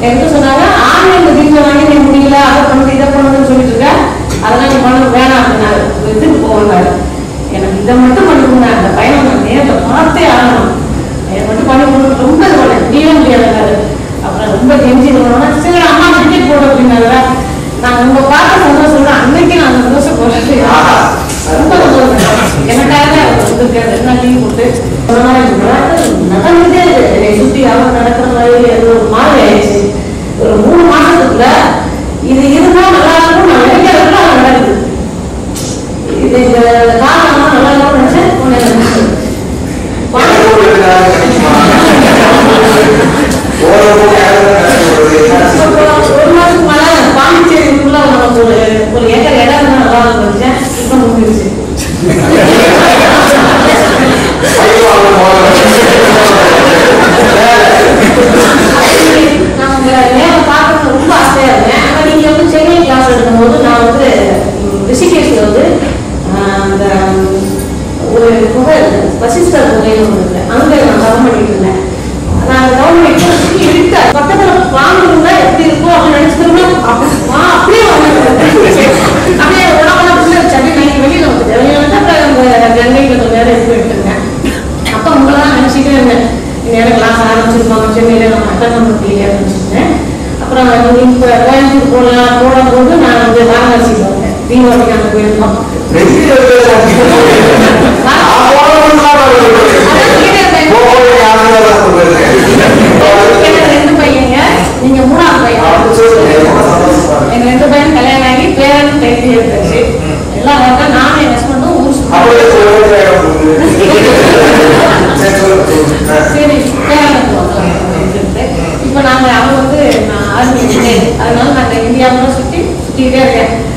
என்கிட்ட சொன்னாங்க ஆன்லைன்ல வீட்டில் வாங்கி நீ முடியல அதை பண்ணுது இதை பண்ணுதுன்னு சொல்லிட்டு இருக்க அதெல்லாம் நீ பண்ண வேணாம் அப்படின்னாரு இதுக்கு போவாங்க எனக்கு இதை மட்டும் பண்ணி கொடுங்க அந்த பையனை நான் நேரில் பார்த்தே ஆகணும் இதை மட்டும் பண்ணி கொடுத்து ரொம்ப இது பண்ணேன் முடியவே முடியாதுன்னாரு அப்புறம் ரொம்ப கெஞ்சி பண்ணோம்னா சரி அம்மா டிக்கெட் போடு அப்படின்னாரு நான் உங்க பார்த்த சந்தோஷம் தான் அன்னைக்கு நான் அந்த சந்தோஷம் போடுறது ரொம்ப சந்தோஷம் எனக்காக அவர் வந்திருக்காரு ரெண்டு நாள் லீவ் போட்டு ஒரு நாள் எனக்கு நடக்குது, நடந்துட்டே இருக்கு என்னை சுத்தி அவர் நடக்கிற மாதிரி அது ஒரு மாதிரி ஆயிடுச்சு ஒரு மூணு மாசத்துக்குள்ள இது இருந்தா நல்லா இருக்கும் நான் நினைக்கிறதுக்குள்ள அது நடக்குது இது இந்த காரணம் நல்லா இருக்கும்னு நினைச்சேன் உன்னை நினைச்சேன். ஒரு மாசத்துக்கு மேல பாண்டிச்சேரிக்குள்ள நமக்கு ஒரு ஒரு ஏக்கர் இடம் இருந்தா நல்லா இருக்கும் நினைச்சேன் இப்ப முடிஞ்சிருச்சு நான் உங்க நேரம் பார்க்கறது ரொம்ப ஆசையா இருந்தேன் ஆனா நீங்க வந்து சென்னை கிளாஸ் எடுக்கும்போது நான் வந்து ம், ரிஷிகேஷ்ல வந்து ஆஹ், அந்த ம், ஒரு குகை இருக்கு, வசிஷ்டர் குகைன்னு ஒன்று இருக்கு அங்க நான் கவனம் பண்ணிட்டு இருந்தேன் நான் கவனம் பண்ணிட்டு சுத்தி இருக்க பக்கத்துல பாம்பு இருந்தா எப்படி இருக்கும் அப்படின்னு நினைச்சிருந்தா அப்படியே வந்து அப்படியே உடம்பெல்லாம் உள்ள வச்சு அப்படியே நைட் வெளியில வந்து வெளியில வந்து அப்புறம் அந்த கங்கைக்கு கொஞ்சம் நேரம் இது பண்ணிட்டு இருந்தேன் அப்ப உங்களெல்லாம் நினைச்சிட்டே இருந்தேன் இந்த நேரம் கிளாஸ் ஆரம்பிச்சிருப்பாங்க சென்னையில நம்ம அட்டன் பண்ண முடியல நினைச்சிருந்தேன் அப்புறம் நீங்க இப்ப கோயம்புத்தூர் போகலாம் போடும்போது நான் வந்து வாரணாசிக்கு வந்தேன் தீபாவளிக்கு அங்க போயிருந்தோம் எனக்கு ரெண்டு பையங்க நீங்க மூணாவது பையன் எங்க ரெண்டு பையன் கல்யாணம் ஆகி பேரன் பேசி எடுத்தாச்சு எல்லாம் வந்து நானும் என் ஹஸ்பண்டும் ஊர் சுத்தி சரி பேரனுக்கு வந்தோம் இப்போ நாங்க அவங்க வந்து நான் ஆர்மி அதனால நாங்க இந்தியாவில் சுத்தி சுத்திட்டே இருக்கேன்